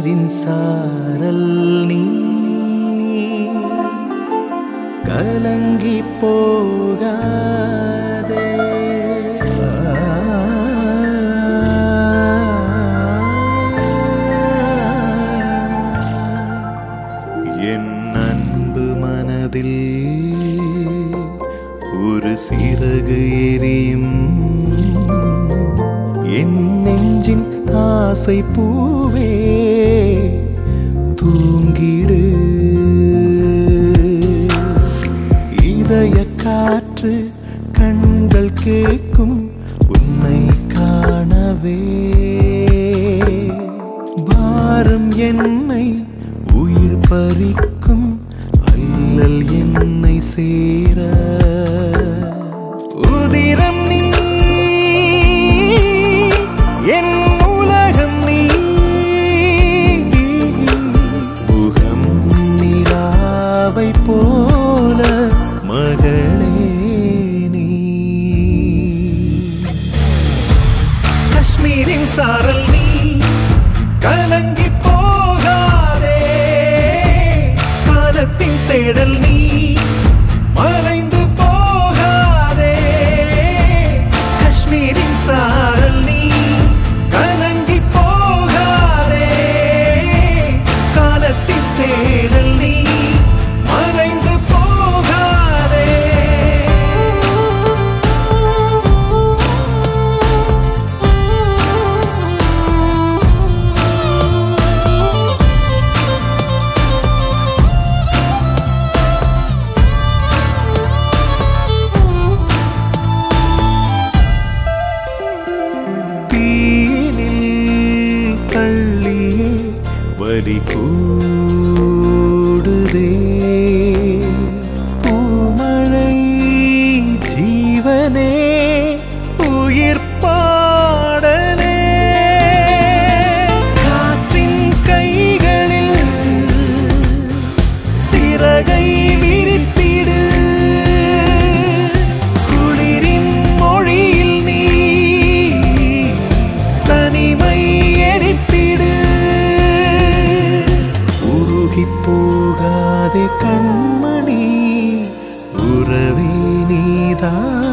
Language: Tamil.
காஷ்மீரின் சாரல் நீ கலங்கி போகாதே என் அன்பு மனதில் ஒரு சிறகு எரியும் என் நெஞ்சின் ஆசை பூவே தூங்கிடு இதய காற்று கண்கள் கேட்கும் உன்னை காணவே பாரம் என்னை உயிர் பறிக்கும் அல்லல் என்னை சேர உதிரம் நீ என் உலகம் நீ முகம் நிலாவை போல மகளே நீ காஷ்மீரின் சாரல் நீ கலங்கி போகாதே காலத்தின் தேடல் நீ மறைந்து போகாதே காஷ்மீரின் சாரல் நீ கலங்கி போகாதே காலத்தின் தேடல் நீ மறைந்து போகாதே தீனில் தள்ளியே வலி கூடுதே பூமழை ஜீவனே உயிர் பாடலே காற்றின் கைகளில் சிறகை விரித்திடு குளிரின் மொழியில் நீ தனிமை எரித்திடு உருகி போகாதே கண்மணி உறவே நீதான்